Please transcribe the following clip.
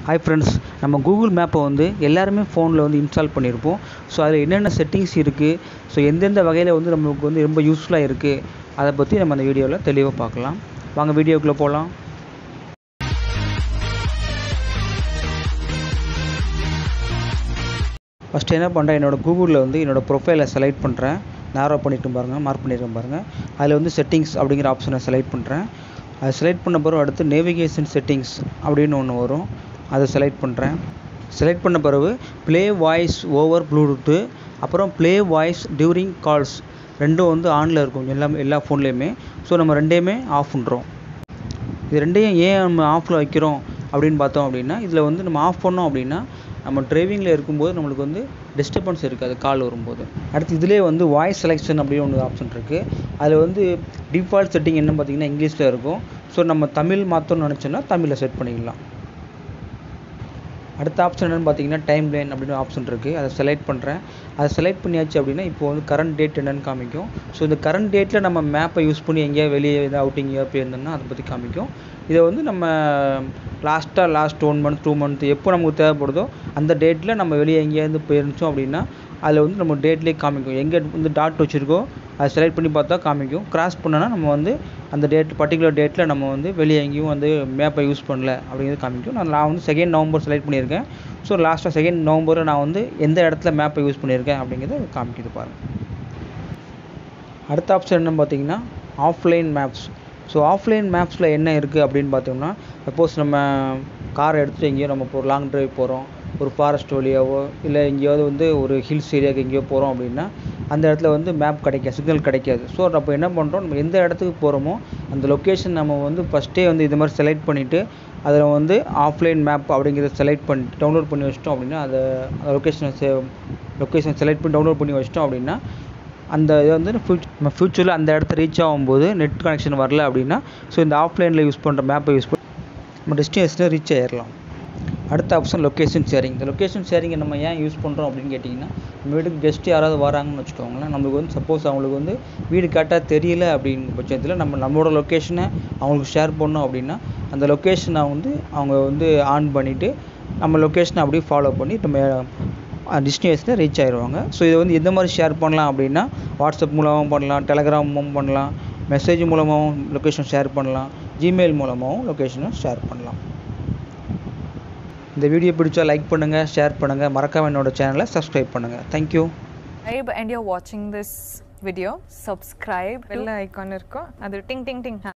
hi friends நம்ம Google மேப்பை வந்து எல்லாருமே ஃபோனில் வந்து இன்ஸ்டால் பண்ணியிருப்போம் ஸோ அதில் என்னென்ன செட்டிங்ஸ் இருக்குது ஸோ எந்தெந்த வகையில் வந்து நம்மளுக்கு வந்து ரொம்ப யூஸ்ஃபுல்லாக இருக்குது அதை பற்றி நம்ம அந்த வீடியோவில் தெளிவாக பார்க்கலாம் வாங்க வீடியோக்குள்ளே போகலாம் ஃபஸ்ட்டு என்ன பண்ணுறேன் என்னோடய கூகுளில் வந்து என்னோடய ப்ரொஃபைலை செலக்ட் பண்ணுறேன் நேரோ பண்ணிட்டு பாருங்கள் மார்க் பண்ணியிருக்கேன் பாருங்கள் அதில் வந்து செட்டிங்ஸ் அப்படிங்கிற ஆப்ஷனை செலக்ட் பண்ணுறேன் அதை செலக்ட் பண்ண பிறகு அடுத்து நேவிகேஷன் செட்டிங்ஸ் அப்படின்னு ஒன்று வரும் அதை செலக்ட் பண்ணுறேன் செலக்ட் பண்ண பிறகு ப்ளே வாய்ஸ் ஓவர் ப்ளூடூத்து அப்புறம் ப்ளே வாய்ஸ் டியூரிங் கால்ஸ் ரெண்டும் வந்து ஆனில் இருக்கும் எல்லா எல்லா ஃபோன்லேயுமே ஸோ நம்ம ரெண்டையுமே ஆஃப் பண்ணுறோம் இது ரெண்டையும் ஏன் நம்ம ஆஃபில் வைக்கிறோம் அப்படின்னு பார்த்தோம் அப்படின்னா இதில் வந்து நம்ம ஆஃப் பண்ணோம் அப்படின்னா நம்ம டிரைவிங்கில் இருக்கும்போது நம்மளுக்கு வந்து டிஸ்டர்பன்ஸ் இருக்காது கால் வரும்போது அடுத்து இதிலே வந்து வாய்ஸ் செலெக்ஷன் அப்படின்னு ஒன்று ஆப்ஷன் இருக்குது அதில் வந்து டிஃபால்ட் செட்டிங் என்ன பார்த்தீங்கன்னா இங்கிலீஷில் இருக்கும் ஸோ நம்ம தமிழ் மாற்றணும்னு நினச்சோன்னா தமிழில் செட் பண்ணிக்கலாம் அடுத்த ஆப்ஷன் என்னென்னு பார்த்தீங்கன்னா டைம் லைன் அப்படின்னு ஆப்ஷன் இருக்குது அதை செலக்ட் பண்ணுறேன் அதை செலக்ட் பண்ணியாச்சு அப்படின்னா இப்போ வந்து கரண்ட் டேட் என்னென்னு காமிக்கும் ஸோ இந்த கரண்ட் டேட்டில் நம்ம மேப்பை யூஸ் பண்ணி எங்கேயா வெளியே எதாவது அவுட்டிங் எங்கேயா போயிருந்தோம்னா அதை பற்றி காமிக்கும் இதை வந்து நம்ம லாஸ்ட்டாக last one month two month எப்போ நமக்கு தேவைப்படுதோ அந்த டேட்டில் நம்ம வெளியே எங்கேயாவது போயிருந்தோம் அப்படின்னா அதில் வந்து நம்ம டேட்லேயே காமிக்கும் எங்கே வந்து டாட் வச்சுருக்கோ அதை செலக்ட் பண்ணி பார்த்தா காமிக்கும் கிராஸ் பண்ணோன்னா நம்ம வந்து அந்த டேட் பர்டிகுலர் டேட்டில் நம்ம வந்து வெளியே எங்கேயும் வந்து மேப்பை யூஸ் பண்ணல அப்படிங்கிறது காமிக்கும் நான் நான் வந்து செகண்ட் நவம்பர் செலக்ட் பண்ணியிருக்கேன் ஸோ லாஸ்ட்டாக செகண்ட் நவம்பரில் நான் வந்து எந்த இடத்துல மேப்பை யூஸ் பண்ணியிருக்கேன் அப்படிங்கிறத காமிக்குது பாருங்கள் அடுத்த ஆப்ஷன் என்னன்னு பார்த்தீங்கன்னா ஆஃப்லைன் மேப்ஸ் ஸோ ஆஃப்லைன் மேப்ஸில் என்ன இருக்குது அப்படின்னு பார்த்தோம்னா சப்போஸ் நம்ம காரை எடுத்துகிட்டு எங்கேயோ நம்ம இப்போ ஒரு லாங் ட்ரைவ் போகிறோம் ஒரு ஃபாரஸ்ட் வழியாவோ இல்லை எங்கேயாவது வந்து ஒரு ஹில்ஸ் ஏரியாவுக்கு எங்கேயோ போகிறோம் அப்படின்னா அந்த இடத்துல வந்து மேப் கிடைக்காது சிக்னல் கிடைக்காது ஸோ அப்போ என்ன பண்ணுறோம் நம்ம எந்த இடத்துக்கு போகிறோமோ அந்த லொக்கேஷன் நம்ம வந்து ஃபஸ்ட்டே வந்து இது மாதிரி செலக்ட் பண்ணிவிட்டு அதில் வந்து ஆஃப்லைன் மேப் அப்படிங்கிறத செலக்ட் பண்ணி டவுன்லோட் பண்ணி வச்சிட்டோம் அப்படின்னா அதை அந்த லொக்கேஷனை செ லொக்கேஷன் செலக்ட் பண்ணி டவுன்லோட் பண்ணி வச்சிட்டோம் அப்படின்னா அந்த இது வந்து ஃபியூச் நம்ம ஃப்யூச்சரில் அந்த இடத்த ரீச் ஆகும்போது நெட் கனெக்ஷன் வரல அப்படின்னா ஸோ இந்த ஆஃப்லைனில் யூஸ் பண்ணுற மேப்பை யூஸ் பண்ணி நம்ம டெஸ்டினேஷனை ரீச் ஆயிடலாம் அடுத்த ஆப்ஷன் லொக்கேஷன் ஷேரிங் இந்த லொக்கேஷன் ஷேரிங்கை நம்ம ஏன் யூஸ் பண்ணுறோம் அப்படின்னு கேட்டிங்கன்னா நம்ம வீட்டுக்கு கெஸ்ட் யாராவது வராங்கன்னு வச்சுக்கோங்களேன் நம்மளுக்கு வந்து சப்போஸ் அவங்களுக்கு வந்து வீடு கரெக்டாக தெரியல அப்படிங்கிற பட்சத்தில் நம்ம நம்மளோட லொக்கேஷனை அவங்களுக்கு ஷேர் பண்ணோம் அப்படின்னா அந்த லொக்கேஷனை வந்து அவங்க வந்து ஆன் பண்ணிவிட்டு நம்ம லொக்கேஷனை அப்படியே ஃபாலோ பண்ணி நம்ம டெஸ்டினேஷனை ரீச் ஆயிடுவாங்க ஸோ இதை வந்து எந்த மாதிரி ஷேர் பண்ணலாம் அப்படின்னா வாட்ஸ்அப் மூலமாகவும் பண்ணலாம் டெலகிராம் மூலம் பண்ணலாம் மெசேஜ் மூலமாகவும் லொக்கேஷன் ஷேர் பண்ணலாம் ஜிமெயில் மூலமாகவும் லொக்கேஷனை ஷேர் பண்ணலாம் இந்த வீடியோ பிடிச்சா லைக் பண்ணுங்கள் ஷேர் பண்ணுங்கள் மறக்காம என்னோட சேனலை சப்ஸ்கிரைப் பண்ணுங்கள் thank you subscribe and you're watching this video subscribe bell icon இருக்கும் அது டிங் டிங் டிங்